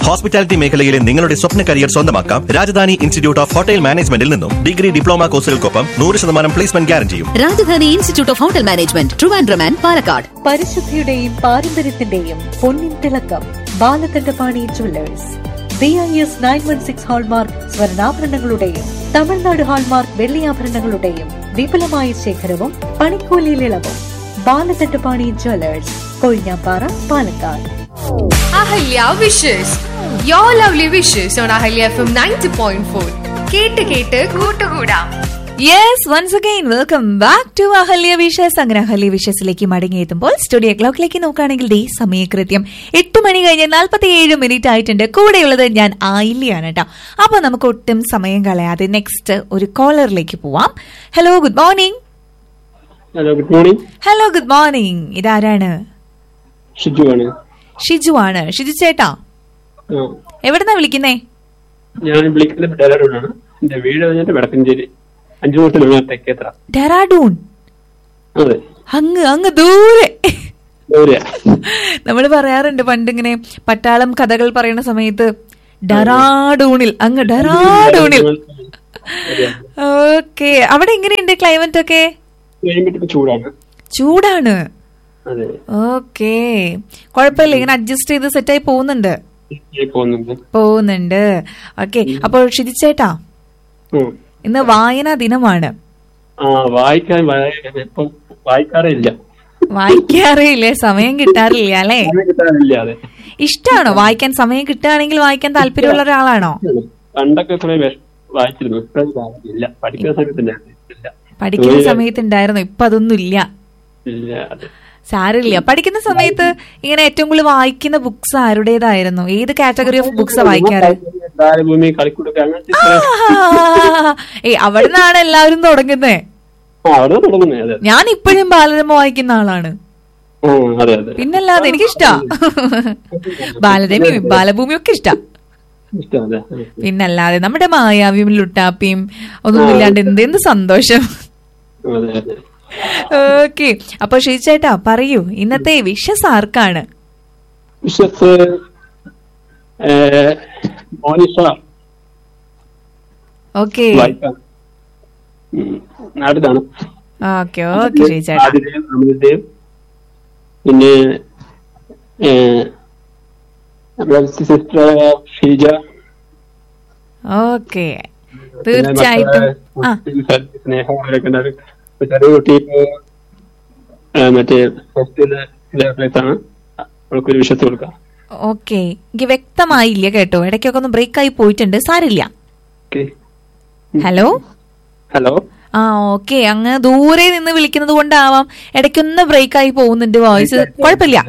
Hospitality മേഖലയിലെ നിങ്ങളുടെ സ്വപ്ന career സ്വന്തമാക്കാം രാജധാനി ഇൻസ്റ്റിറ്റ്യൂട്ട് ഓഫ് ഹോട്ടൽ മാനേജ്മെന്റിൽ നിന്നും ഡിഗ്രി ഡിപ്ലോമ കോഴ്സുകൾക്കൊപ്പം നൂറ് ശതമാനം പ്ലേസ്മെന്റ് ഗ്യാരണ്ടിയും Rajadhani institute of hotel management Trivandrum and Palakkad പരിശുദ്ധിയുടെയും പാരമ്പര്യത്തിന്റെയും പൊന്നിൻ തിളക്കം Balakandapani jewellers B I S nine one six hallmark സ്വർണ്ണാഭരണങ്ങളുടെയും തമിഴ്നാട് ഹാൾമാർക്ക് വെള്ളിയാഭരണങ്ങളുടെയും വിപുലമായ ശേഖരവും പണിക്കൂലിയിൽ ഇളവും Balakandapani jewellers Kozhinjampara Palakkad Ahalya wishes your lovely wishes on Ahalya F M ninety point four കേട്ട് കേട്ട് കൂട്ടുകൂടാം yes once again welcome back to Ahalya wishes അങ്ങനെ അഹല്യ വിഷസിലേക്ക് മടങ്ങിയെത്തുമ്പോൾ സ്റ്റുഡിയോ ക്ലോക്കിലേക്ക് നോക്കുകയാണെങ്കിൽ ഡേ സമയകൃത്യം എട്ട് മണി കഴിഞ്ഞ് നാൽപ്പത്തി ഏഴ് മിനിറ്റ് ആയിട്ടുണ്ട് കൂടെയുള്ളത് ഞാൻ ആയില്യാണ് കേട്ടോ അപ്പൊ നമുക്ക് ഒട്ടും സമയം കളയാതെ നെക്സ്റ്റ് ഒരു കോളറിലേക്ക് പോവാം hello good morning hello good morning hello good morning ഇതാരാണ് ഷിജു ആണ് ഷിജു ആണ് ഷിജു ചേട്ടാ ആ, എവിടുന്നാ വിളിക്കുന്നേ ഞാൻ വിളിക്കുന്നത് ഡെറാഡൂണാണ് എന്റെ വീട് വന്നിട്ട് വടക്കഞ്ചേരി അഞ്ചു മൂന്ന് കിലോമീറ്റർ തെക്കേത്ര ഡെറാഡൂൺ അതെ അങ്ങ് അങ്ങ് ദൂരെ ദൂരെയാ. നമ്മൾ പറയാറുണ്ട് പണ്ട് ഇങ്ങനെ പട്ടാളം കഥകൾ പറയുന്ന സമയത്ത് ഡറാഡൂണിൽ അങ്ങ് ഡറാഡൂണിൽ അതെ. ഓക്കെ അവിടെ എങ്ങനെയുണ്ട് ക്ലൈമറ്റ് ഒക്കെ ക്ലൈമറ്റ് ഇപ്പൊ ചൂടാണ് ചൂടാണ് അതെ ഓക്കെ കുഴപ്പമില്ല ഇങ്ങനെ അഡ്ജസ്റ്റ് ചെയ്ത് സെറ്റായി പോകുന്നുണ്ട് ഈ പോകുന്നുണ്ട് പോകുന്നുണ്ട് ഓക്കെ അപ്പോൾ ഷിതിച്ചേട്ടാ ഉം. ഇന്ന് വായനാ ദിനമാണ് ആ വായിക്കാൻ വായ- ഇപ്പൊ വായിക്കാറേ ഇല്ല വായിക്കാറേ ഇല്ലേ സമയം കിട്ടാറില്ല അല്ലേ സമയം കിട്ടാറില്ല അതെ ഇഷ്ടാണോ വായിക്കാൻ സമയം കിട്ടുകയാണെങ്കിൽ വായിക്കാൻ താല്പര്യമുള്ള ഒരാളാണോ പണ്ടൊക്കെ കുറെ വേ- വായിച്ചിരുന്നു ഇപ്പൊ ഇല്ല പഠിക്കുന്ന സമയത്ത് ഉണ്ടായിരുന്നു. ഇല്ല പഠിക്കുന്ന ജോലി- സമയത്ത് ഉണ്ടായിരുന്നു ഇപ്പൊ അതൊന്നും ഇല്ല ഇല്ല അതെ സാരില്ല പഠിക്കുന്ന സമയത്ത് ഇങ്ങനെ ഏറ്റവും കൂടുതൽ വായിക്കുന്ന ബുക്സ് ആരുടേതായിരുന്നു ഏത് കാറ്റഗറി ഓഫ് ബുക്സാ വായിക്കാറ് ബാലഭൂമി കളിക്കൂടൊക്കെ അങ്ങനത്തെ ഏ അവിടെ നിന്നാണ് എല്ലാവരും തുടങ്ങുന്നേ ആ അവിടെ തുടങ്ങുന്നേ അതെ ഞാൻ ഇപ്പോഴും ബാലരമ വായിക്കുന്ന ആളാണ് ആ, അതെ അതെ പിന്നല്ലാതെ എനിക്കിഷ്ടാ ബാലരമയും ബാലഭൂമിയും ഒക്കെ ഇഷ്ടാ ഇഷ്ടം അതെ അതെ. പിന്നല്ലാതെ നമ്മുടെ മായാവിയും ലുട്ടാപ്പിയും ഒന്നും ഇല്ലാണ്ട് എന്ത് എന്ത് സന്തോഷം അതെ അതെ ഓക്കെ അപ്പൊ ഷീച്ചേട്ടാ പറയൂ ഇന്നത്തെ വിഷസ് ആർക്കാണ് ബിഷപ്പ് മോനിഷ ഓക്കെ വായിക്കാം ഉം, നാട്ടിലാണ് ഓക്കെ ഓക്കെ ഷീച്ചേട്ടാ ആതിരേവ് അമൃതേവ് പിന്നെ സിസ്റ്റർ ഷീജ ഓക്കെ പിന്നെ തീർച്ചയായിട്ടും മക്കളെ, ആ കുട്ടി, സ്നേഹ അവരൊക്കെ ഉണ്ടാവും. ഇപ്പൊ ചെറിയ കുട്ടി ഇപ്പൊ ഏ, മറ്റേ ഫസ്റ്റിലെ പ്ലേസ് ആണ് അവൾക്കൊരു വിഷയത്ത് കൊടുക്കാം ഓക്കെ എനിക്ക് വ്യക്തമായില്ല കേട്ടോ ഇടയ്ക്കൊക്കെ ഒന്ന് ബ്രേക്ക് ആയി പോയിട്ടുണ്ട് സാരില്ല ഓക്കെ ഹലോ ഹലോ ആ ഓക്കെ അങ്ങ് ദൂരെ നിന്ന് വിളിക്കുന്നത് കൊണ്ടാവാം ഇടയ്ക്കൊന്ന് ബ്രേക്ക് ആയി പോകുന്നുണ്ട് വോയിസ് കുഴപ്പമില്ല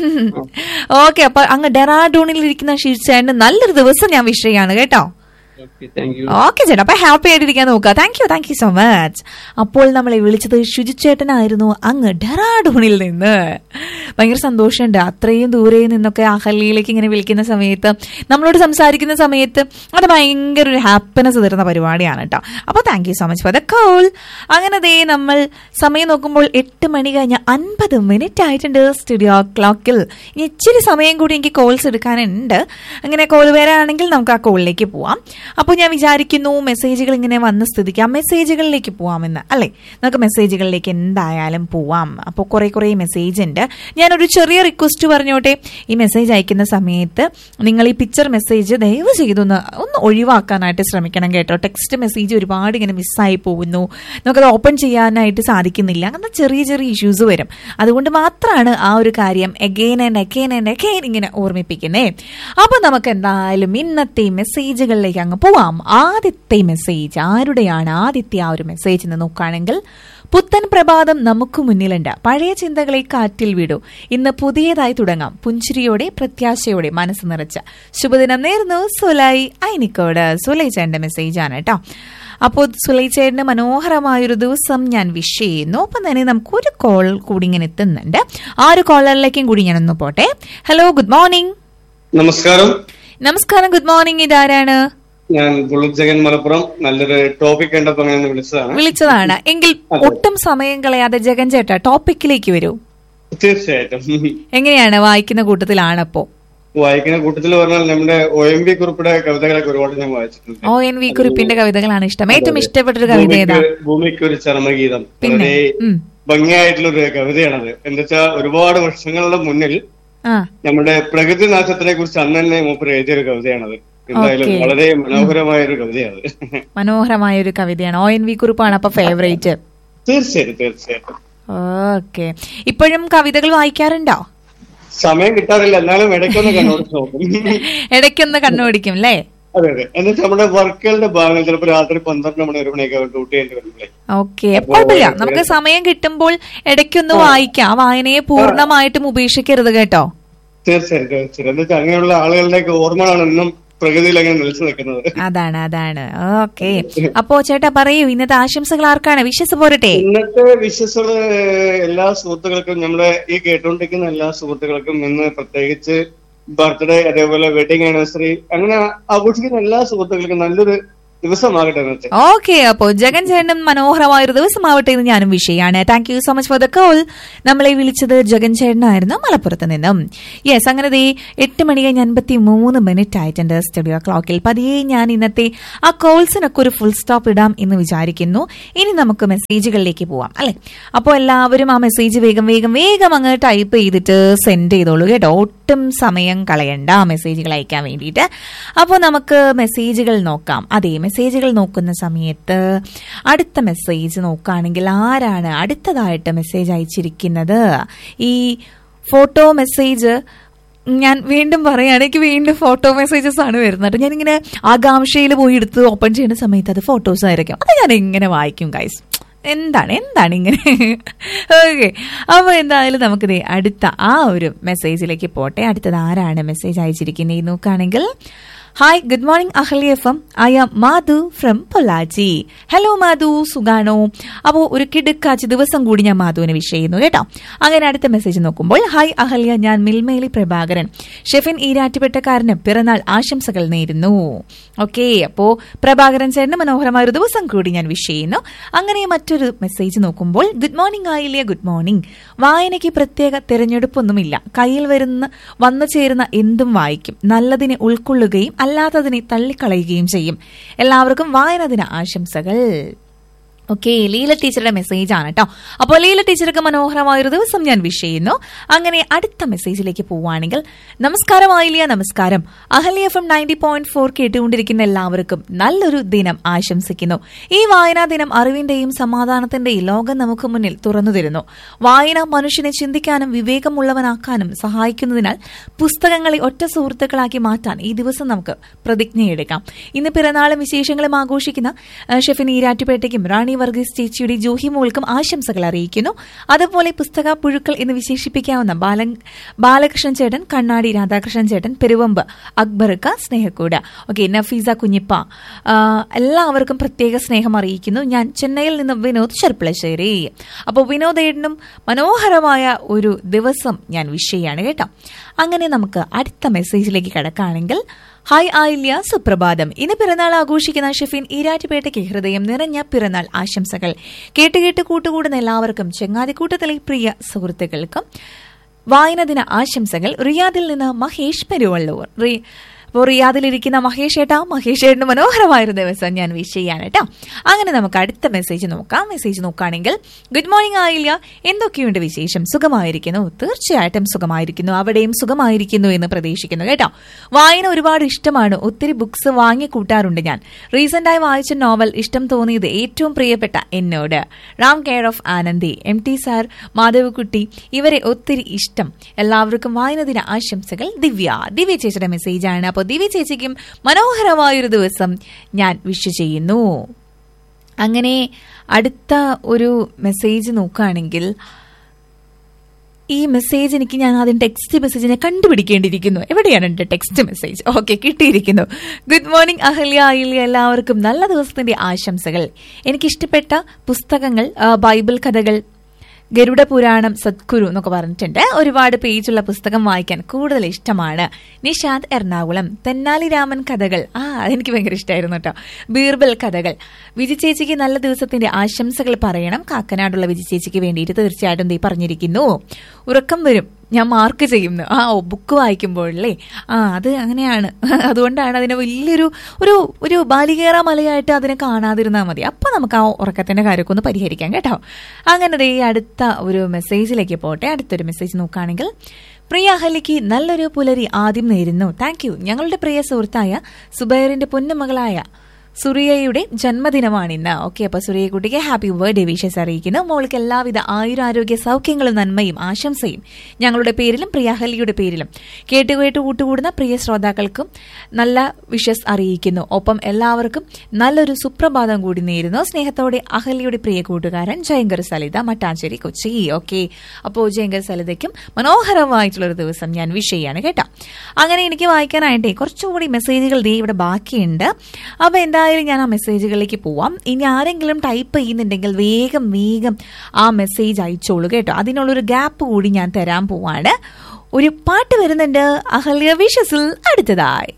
ഓക്കെ അപ്പൊ അങ്ങ് ഡെറാഡൂണിൽ ഇരിക്കുന്ന ഷീർച്ചേട്ടന് നല്ലൊരു ദിവസം ഞാൻ വിഷ് ചെയ്യാണ് കേട്ടോ ഓക്കെ താങ്ക് യു ഓക്കെ ചേട്ടാ അപ്പൊ ഹാപ്പി ആയിട്ടിരിക്കാൻ നോക്കുക thank you thank you so much അപ്പോൾ നമ്മളെ വിളിച്ചത് ശുചിച്ചേട്ടനായിരുന്നു അങ്ങ് ഡെറാഡൂണിൽ നിന്ന് ഭയങ്കര സന്തോഷമുണ്ട് അത്രയും ദൂരെ നിന്നൊക്കെ അഹല്യയിലേക്ക് ഇങ്ങനെ വിളിക്കുന്ന സമയത്ത് നമ്മളോട് സംസാരിക്കുന്ന സമയത്ത് അത് ഭയങ്കര ഒരു ഹാപ്പിനെസ് തരുന്ന പരിപാടിയാണ് കേട്ടോ അപ്പോൾ thank you so much for the call അങ്ങനെ ദേ നമ്മൾ സമയം നോക്കുമ്പോൾ എട്ട് മണി കഴിഞ്ഞ് അൻപത് മിനിറ്റ് ആയിട്ടുണ്ട് സ്റ്റുഡിയോ ക്ലോക്കിൽ ഇനി ഇച്ചിരി സമയം കൂടി എനിക്ക് കോൾസ് എടുക്കാനുണ്ട് അങ്ങനെ കോൾ വരാണെങ്കിൽ നമുക്ക് ആ കോളിലേക്ക് പോവാം അപ്പോൾ ഞാൻ വിചാരിക്കുന്നു മെസ്സേജുകൾ ഇങ്ങനെ വന്ന സ്ഥിതിക്ക് ആ മെസ്സേജുകളിലേക്ക് പോവാമെന്ന് അല്ലേ നമുക്ക് മെസ്സേജുകളിലേക്ക് എന്തായാലും പോവാം അപ്പോൾ കുറേ കുറേ മെസ്സേജ് ഉണ്ട് ഞാനൊരു ചെറിയ റിക്വസ്റ്റ് പറഞ്ഞോട്ടെ ഈ മെസ്സേജ് അയക്കുന്ന സമയത്ത് നിങ്ങൾ ഈ പിക്ചർ മെസ്സേജ് ദയവ് ചെയ്തൊന്ന് ഒന്ന് ഒഴിവാക്കാനായിട്ട് ശ്രമിക്കണം കേട്ടോ ടെക്സ്റ്റ് മെസ്സേജ് ഒരുപാട് ഇങ്ങനെ മിസ്സായി പോകുന്നു നമുക്കത് ഓപ്പൺ ചെയ്യാനായിട്ട് സാധിക്കുന്നില്ല അങ്ങനത്തെ ചെറിയ ചെറിയ ഇഷ്യൂസ് വരും അതുകൊണ്ട് മാത്രമാണ് ആ ഒരു കാര്യം again and again and again ഇങ്ങനെ ഓർമ്മിപ്പിക്കുന്നേ അപ്പോൾ നമുക്ക് എന്തായാലും ഇന്നത്തെ മെസ്സേജുകളിലേക്ക് അങ്ങ് പോവാം ആദ്യത്തെ മെസ്സേജ് ആരുടെയാണ് ആദ്യത്തെ ആ ഒരു മെസ്സേജ് എന്ന് നോക്കുകയാണെങ്കിൽ പുത്തൻ പ്രഭാതം നമുക്ക് മുന്നിലുണ്ട് പഴയ ചിന്തകളെ കാറ്റിൽ വിടൂ ഇന്ന് പുതിയതായി തുടങ്ങാം പുഞ്ചിരിയോടെ പ്രത്യാശയോടെ മനസ്സ് നിറച്ച് ശുഭദിനം നേർന്നു സുലൈ ഐനിക്കോട് സുലൈ ചേട്ടന്റെ മെസ്സേജാണ് കേട്ടോ അപ്പോൾ സുലൈ ചേട്ടന് മനോഹരമായൊരു ദിവസം ഞാൻ വിഷ് ചെയ്യുന്നു അപ്പം തന്നെ നമുക്ക് ഒരു കോൾ കൂടി ഇങ്ങനെ എത്തുന്നുണ്ട് ആ ഒരു കോളറിലേക്കും കൂടി ഞാനൊന്ന് പോട്ടെ ഹലോ ഗുഡ് മോർണിംഗ് നമസ്കാരം നമസ്കാരം ഗുഡ് മോർണിംഗ് ഇതാരാണ് ഞാൻ ബുള്ളറ്റ് ജഗൻ മലപ്പുറം നല്ലൊരു ടോപ്പിക് കണ്ടപ്പോ ഞാൻ വിളിച്ചതാണ് വിളിച്ചതാണ് എങ്കിൽ ഒട്ടും സമയം കളയാതെ ജഗൻ ചേട്ടാ ടോപ്പിക്കിലേക്ക് വരൂ തീർച്ചയായിട്ടും എങ്ങനെയാണ് വായിക്കുന്ന കൂട്ടത്തിലാണപ്പോ വായിക്കുന്ന കൂട്ടത്തിൽ പറഞ്ഞാൽ നമ്മുടെ ഒ എം വി കുറിപ്പിയുടെ കവിതകളൊക്കെ ഒരുപാട് ഞാൻ വായിച്ചിട്ടുണ്ട് ഓ എൻ വി കുറിപ്പിന്റെ കവിതകളാണ് ഇഷ്ടം ഏറ്റവും ഇഷ്ടപ്പെട്ടൊരു കവിത ഏതാ ഭൂമിക്ക് ഭൂമിക്ക് ഒരു ചരമഗീതം പിന്നെ? വളരെ ഉം. ഭംഗിയായിട്ടുള്ള ഒരു കവിതയാണത് എന്താ വെച്ചാൽ ഒരുപാട് വർഷങ്ങളുടെ മുന്നിൽ ആ നമ്മുടെ പ്രകൃതി നാശത്തിനെ കുറിച്ച് അന്ന് തന്നെ മൂപ്പർ എഴുതിയ ഒരു കവിതയാണത് എന്തായാലും Okay. വളരെ മനോഹരമായ ഒരു കവിതയാണ് മനോഹരമായ ഒരു കവിതയാണ് ഒ എൻ വി കുറിപ്പാണ് അപ്പൊ ഫേവറേറ്റ് തീർച്ചയായിട്ടും തീർച്ചയായിട്ടും ഓക്കെ ഇപ്പോഴും കവിതകൾ വായിക്കാറുണ്ടോ സമയം കിട്ടാറില്ല എന്നാലും ഇടയ്ക്കൊന്ന് കണ്ണോട് നോക്കും ഇടയ്ക്കൊന്ന് കണ്ണോടിക്കും അല്ലേ അതെ അതെ എന്നിട്ട് നമ്മുടെ വർക്കുകളുടെ ഭാഗങ്ങൾ ചിലപ്പോൾ രാത്രി പന്ത്രണ്ട് മണി ഒരു മണിയൊക്കെ ഡ്യൂട്ടി ചെയ്യേണ്ടി വരുമ്പോഴേ ഓക്കെ കുഴപ്പമില്ല നമുക്ക് സമയം കിട്ടുമ്പോൾ ഇടയ്ക്കൊന്ന് വായിക്കാം ആ വായനയെ പൂർണ്ണമായിട്ടും ഉപേക്ഷിക്കരുത് കേട്ടോ തീർച്ചയായും തീർച്ചയായും എന്താ വെച്ചാൽ അങ്ങനെയുള്ള ആളുകളുടെയൊക്കെ ഓർമ്മകളാണ് ഇന്നും പ്രകൃതിയിൽ അങ്ങനെ നിലച്ചു നിൽക്കുന്നത് അതാണ് അതാണ് ഓക്കെ അപ്പോ ചേട്ടാ പറയൂ ഇന്നത്തെ ആശംസകൾ ആർക്കാണ് വിശ്വസ് പോരട്ടെ ഇന്നത്തെ വിശ്വസുകള് എല്ലാ സുഹൃത്തുക്കൾക്കും നമ്മുടെ ഈ കേട്ടുകൊണ്ടിരിക്കുന്ന എല്ലാ സുഹൃത്തുക്കൾക്കും ഇന്ന് പ്രത്യേകിച്ച് ബർത്ത്ഡേ അതേപോലെ വെഡിങ് ആനിവേഴ്സറി അങ്ങനെ ആഘോഷിക്കുന്ന എല്ലാ സുഹൃത്തുക്കൾക്കും നല്ലൊരു ദിവസമാകട്ടെ ഇന്നത്തെ ഓക്കെ അപ്പോ ജഗൻ ചേട്ടൻ മനോഹരമായ ഒരു ദിവസമാവട്ടെ എന്ന് ഞാനും വിഷയാണ് thank you so much for the call നമ്മളെ വിളിച്ചത് ജഗൻ ചേട്ടനായിരുന്നു മലപ്പുറത്ത് നിന്നും യെസ് അങ്ങനെ ദേ എട്ട് മണി കഴിഞ്ഞ് അൻപത്തി മൂന്ന് മിനിറ്റ് ആയിട്ടുണ്ട് സ്റ്റുഡിയോ ക്ലോക്കിൽ പതിയെ ഞാൻ ഇന്നത്തെ ആ കോൾസിനൊക്കെ ഒരു ഫുൾ സ്റ്റോപ്പ് ഇടാം എന്ന് വിചാരിക്കുന്നു ഇനി നമുക്ക് മെസ്സേജുകളിലേക്ക് പോവാം അല്ലെ അപ്പോൾ എല്ലാവരും ആ മെസ്സേജ് വേഗം വേഗം വേഗം അങ്ങ് ടൈപ്പ് ചെയ്തിട്ട് സെൻഡ് ചെയ്തോളൂ കേട്ടോ ഒട്ടും സമയം കളയണ്ട മെസ്സേജുകൾ അയക്കാൻ വേണ്ടിയിട്ട് അപ്പോൾ നമുക്ക് മെസ്സേജുകൾ നോക്കാം അതെ മെസ്സേജുകൾ നോക്കുന്ന സമയത്ത് അടുത്ത മെസ്സേജ് നോക്കുകയാണെങ്കിൽ ആരാണ് അടുത്തതായിട്ട് മെസ്സേജ് അയച്ചിരിക്കുന്നത് ഈ ഫോട്ടോ മെസ്സേജ് ഞാൻ വീണ്ടും പറയുകയാണ് എനിക്ക് വീണ്ടും ഫോട്ടോ മെസ്സേജസ് ആണ് വരുന്നത് ഞാനിങ്ങനെ ആകാംക്ഷയിൽ പോയി എടുത്ത് ഓപ്പൺ ചെയ്യുന്ന സമയത്ത് അത് ഫോട്ടോസ് ആയിരിക്കും അത് ഞാൻ എങ്ങനെ വായിക്കും ഗൈസ് എന്താണ് എന്താണ് ഇങ്ങനെ ഓക്കെ അപ്പോൾ എന്തായാലും നമുക്ക് ദേ അടുത്ത ആ ഒരു മെസ്സേജിലേക്ക് പോട്ടെ അടുത്തത് ആരാണ് മെസ്സേജ് അയച്ചിരിക്കുന്നത് നോക്കുകയാണെങ്കിൽ hi good morning Ahalya F M I am Madhu from Pollachi hello Madhu സുഖാണോ അപ്പോൾ ഒരു കിടുക്കാച്ച് ദിവസം കൂടി ഞാൻ മാധുവിനെ വിഷ് ചെയ്യുന്നു കേട്ടോ അങ്ങനെ അടുത്ത മെസ്സേജ് നോക്കുമ്പോൾ ഹായ് അഹല്യ ഞാൻ മിൽമേലി പ്രഭാകരൻ ഷെഫിൻ ഈരാറ്റുപെട്ടക്കാരന് പിറന്നാൾ ആശംസകൾ നേരുന്നു ഓക്കെ അപ്പോൾ പ്രഭാകരൻ ചേട്ടന് മനോഹരമായ ഒരു ദിവസം കൂടി ഞാൻ വിഷ് ചെയ്യുന്നു അങ്ങനെ മറ്റൊരു മെസ്സേജ് നോക്കുമ്പോൾ ഗുഡ് മോർണിംഗ് ആയില്ലേ ഗുഡ് മോർണിംഗ് വായനയ്ക്ക് പ്രത്യേക തിരഞ്ഞെടുപ്പൊന്നുമില്ല കയ്യിൽ വരുന്ന വന്നു ചേരുന്ന എന്തും വായിക്കും നല്ലതിനെ ഉൾക്കൊള്ളുകയും അല്ലാത്തതിനെ തള്ളിക്കളയുകയും ചെയ്യും എല്ലാവർക്കും വായന ദിന ആശംസകൾ ഓക്കെ ലീല ടീച്ചറുടെ മെസ്സേജ് ആണ് കേട്ടോ അപ്പോൾ ലീല ടീച്ചർക്ക് മനോഹരമായ ഒരു ദിവസം ഞാൻ വിഷ് ചെയ്യുന്നു അങ്ങനെ അടുത്ത മെസ്സേജിലേക്ക് പോവുകയാണെങ്കിൽ നമസ്കാരം ആയില്ല നമസ്കാരം Ahalya F M ninety point four കേട്ടുകൊണ്ടിരിക്കുന്ന എല്ലാവർക്കും നല്ലൊരു ദിനം ആശംസിക്കുന്നു ഈ വായനാ ദിനം അറിവിന്റെയും സമാധാനത്തിന്റെയും ലോകം നമുക്ക് മുന്നിൽ തുറന്നു തരുന്നു വായന മനുഷ്യനെ ചിന്തിക്കാനും വിവേകമുള്ളവനാക്കാനും സഹായിക്കുന്നതിനാൽ പുസ്തകങ്ങളെ ഒറ്റ സുഹൃത്തുക്കളാക്കി മാറ്റാൻ ഈ ദിവസം നമുക്ക് പ്രതിജ്ഞയെടുക്കാം ഇന്ന് പിറന്നാളും വിശേഷങ്ങളും ആഘോഷിക്കുന്ന ആ, ഷെഫിൻ ഈരാറ്റുപേട്ടയ്ക്കും റാണി വർഗീസ് ചേച്ചിയുടെ ജൂഹി മോൾക്കും ആശംസകൾ അറിയിക്കുന്നു അതുപോലെ പുസ്തക പുഴുക്കൾ എന്ന് വിശേഷിപ്പിക്കാവുന്ന ബാല ബാലകൃഷ്ണൻ ചേട്ടൻ കണ്ണാടി രാധാകൃഷ്ണൻ ചേട്ടൻ പെരുവമ്പ് അക്ബർക്ക സ്നേഹക്കൂട് ഓക്കെ നഫീസ കുഞ്ഞിപ്പ ആ, എല്ലാവർക്കും പ്രത്യേക സ്നേഹം അറിയിക്കുന്നു ഞാൻ ചെന്നൈയിൽ നിന്ന് വിനോദ് ചെർപ്പളശ്ശേരി അപ്പോൾ വിനോദേടനും മനോഹരമായ ഒരു ദിവസം ഞാൻ വിഷ് ചെയ്യാണ് കേട്ടോ അങ്ങനെ നമുക്ക് അടുത്ത മെസ്സേജിലേക്ക് കിടക്കുകയാണെങ്കിൽ ഹായ് ആയില്യ സുപ്രഭാതം ഇന്ന് പിറന്നാൾ ആഘോഷിക്കുന്ന ഷെഫിൻ ഈരാറ്റുപേട്ടയ്ക്ക് ഹൃദയം നിറഞ്ഞ പിറന്നാൾ ആശംസകൾ കേട്ട് കേട്ട് കൂട്ടുകൂടുന്ന എല്ലാവർക്കും ചെങ്ങാതിക്കൂട്ടത്തിലെ പ്രിയ സുഹൃത്തുക്കൾക്കും വായന ദിന ആശംസകൾ റിയാദിൽ നിന്ന് മഹേഷ് പെരുവള്ളൂർ റി- അപ്പോൾ റിയാദിലിരിക്കുന്ന മഹേഷ് ഏട്ടാ മഹേഷ് ഏട്ടന് മനോഹരമായൊരു ദിവസം ഞാൻ വിഷ് ചെയ്യാണ് കേട്ടോ അങ്ങനെ നമുക്ക് അടുത്ത മെസ്സേജ് നോക്കാം മെസ്സേജ് നോക്കുകയാണെങ്കിൽ ഗുഡ് മോർണിംഗ് ആയില്ല എന്തൊക്കെയുണ്ട് വിശേഷം സുഖമായിരിക്കുന്നു തീർച്ചയായിട്ടും സുഖമായിരിക്കുന്നു അവിടെയും സുഖമായിരിക്കുന്നു എന്ന് പ്രതീക്ഷിക്കുന്നു കേട്ടോ വായന ഒരുപാട് ഇഷ്ടമാണ് ഒത്തിരി ബുക്സ് വാങ്ങി കൂട്ടാറുണ്ട് ഞാൻ റീസെന്റായി വായിച്ച നോവൽ ഇഷ്ടം തോന്നിയത് ഏറ്റവും പ്രിയപ്പെട്ട എന്നോട് Ram care of Anandi M T sir Madhavakutty ഇവരെ ഒത്തിരി ഇഷ്ടം എല്ലാവർക്കും വായന ദിന ആശംസകൾ ദിവ്യ ദിവ്യ ചേച്ചിയുടെ മെസ്സേജാണ് അപ്പോൾ ദിവ്യ ചേച്ചിക്കും മനോഹരമായൊരു ദിവസം ഞാൻ വിഷ് ചെയ്യുന്നു അങ്ങനെ അടുത്ത ഒരു മെസ്സേജ് നോക്കുകയാണെങ്കിൽ ഈ മെസ്സേജ് എനിക്ക് ഞാൻ ആദ്യം ടെക്സ്റ്റ് മെസ്സേജിനെ കണ്ടുപിടിക്കേണ്ടിയിരിക്കുന്നു എവിടെയാണ് എൻ്റെ ടെക്സ്റ്റ് മെസ്സേജ് ഓക്കെ കിട്ടിയിരിക്കുന്നു ഗുഡ് മോർണിംഗ് അഹല്യ അഹില്യ എല്ലാവർക്കും നല്ല ദിവസത്തിന്റെ ആശംസകൾ എനിക്കിഷ്ടപ്പെട്ട പുസ്തകങ്ങൾ ആ, ബൈബിൾ കഥകൾ ഗരുഡ പുരാണം സദ്ഗുരു എന്നൊക്കെ പറഞ്ഞിട്ടുണ്ട് ഒരുപാട് പേജുള്ള പുസ്തകം വായിക്കാൻ കൂടുതൽ ഇഷ്ടമാണ് നിഷാന്ത് എറണാകുളം തെന്നാലി രാമൻ കഥകൾ ആ അതെനിക്ക് ഭയങ്കര ഇഷ്ടമായിരുന്നു കേട്ടോ ബീർബൽ കഥകൾ വിജി ചേച്ചിക്ക് നല്ല ദിവസത്തിന്റെ ആശംസകൾ പറയണം കാക്കനാടുള്ള വിജി ചേച്ചിക്ക് വേണ്ടിയിട്ട് തീർച്ചയായിട്ടും ദീ പറഞ്ഞിരിക്കുന്നു ഉറക്കം വരും ഞാൻ മാർക്ക് ചെയ്യുന്നു ആ ഓ ബുക്ക് വായിക്കുമ്പോഴല്ലേ ആ അത് അങ്ങനെയാണ് അതുകൊണ്ടാണ് അതിനെ വലിയൊരു ഒരു ഒരു ബാലികേറ മലയായിട്ട് അതിനെ കാണാതിരുന്നാൽ മതി അപ്പം നമുക്ക് ആ ഉറക്കത്തിന്റെ കാര്യമൊക്കെ ഒന്ന് പരിഹരിക്കാം കേട്ടോ അങ്ങനെ ദേ ഈ അടുത്ത ഒരു മെസ്സേജിലേക്ക് പോട്ടെ അടുത്തൊരു മെസ്സേജ് നോക്കുകയാണെങ്കിൽ പ്രിയ അഹലിക്ക് നല്ലൊരു പുലരി ആദ്യം നേരുന്നു താങ്ക് യു ഞങ്ങളുടെ പ്രിയ സുഹൃത്തായ സുബൈറിന്റെ പൊന്നുമകളായ സുറിയയുടെ ജന്മദിനമാണിന്ന് ഓക്കെ അപ്പൊ സുറിയക്കുട്ടിക്ക് ഹാപ്പി ബർത്ത്ഡേ വിഷസ് അറിയിക്കുന്നു മോൾക്ക് എല്ലാവിധ ആയുരാരോഗ്യ സൗഖ്യങ്ങളും നന്മയും ആശംസയും ഞങ്ങളുടെ പേരിലും പ്രിയ അഹലിയുടെ പേരിലും കേട്ടുകേട്ട് കൂട്ടുകൂടുന്ന പ്രിയ ശ്രോതാക്കൾക്കും നല്ല വിഷസ് അറിയിക്കുന്നു ഒപ്പം എല്ലാവർക്കും നല്ലൊരു സുപ്രഭാതം കൂടി നേരുന്നു സ്നേഹത്തോടെ അഹലിയുടെ പ്രിയ കൂട്ടുകാരൻ ജയങ്കർ സലിത മട്ടാഞ്ചേരി കൊച്ചി ഓക്കെ അപ്പോൾ ജയങ്കർ സലിതയ്ക്കും മനോഹരമായിട്ടുള്ള ഒരു ദിവസം ഞാൻ വിഷ് ചെയ്യാണ് കേട്ടോ അങ്ങനെ എനിക്ക് വായിക്കാനായിട്ടേ കുറച്ചുകൂടി മെസ്സേജുകൾ ദേ ഇവിടെ ബാക്കിയുണ്ട് അപ്പൊ എന്തായാലും ഞാൻ ആ മെസ്സേജുകളിലേക്ക് പോവാം ഇനി ആരെങ്കിലും ടൈപ്പ് ചെയ്യുന്നുണ്ടെങ്കിൽ വേഗം വേഗം ആ മെസ്സേജ് അയച്ചോളൂ കേട്ടോ അതിനുള്ളൊരു ഗ്യാപ്പ് കൂടി ഞാൻ തരാൻ പോവാണ് ഒരു പാട്ട് വരുന്നുണ്ട് അഹല്യ വിഷസിൽ അടുത്തതായി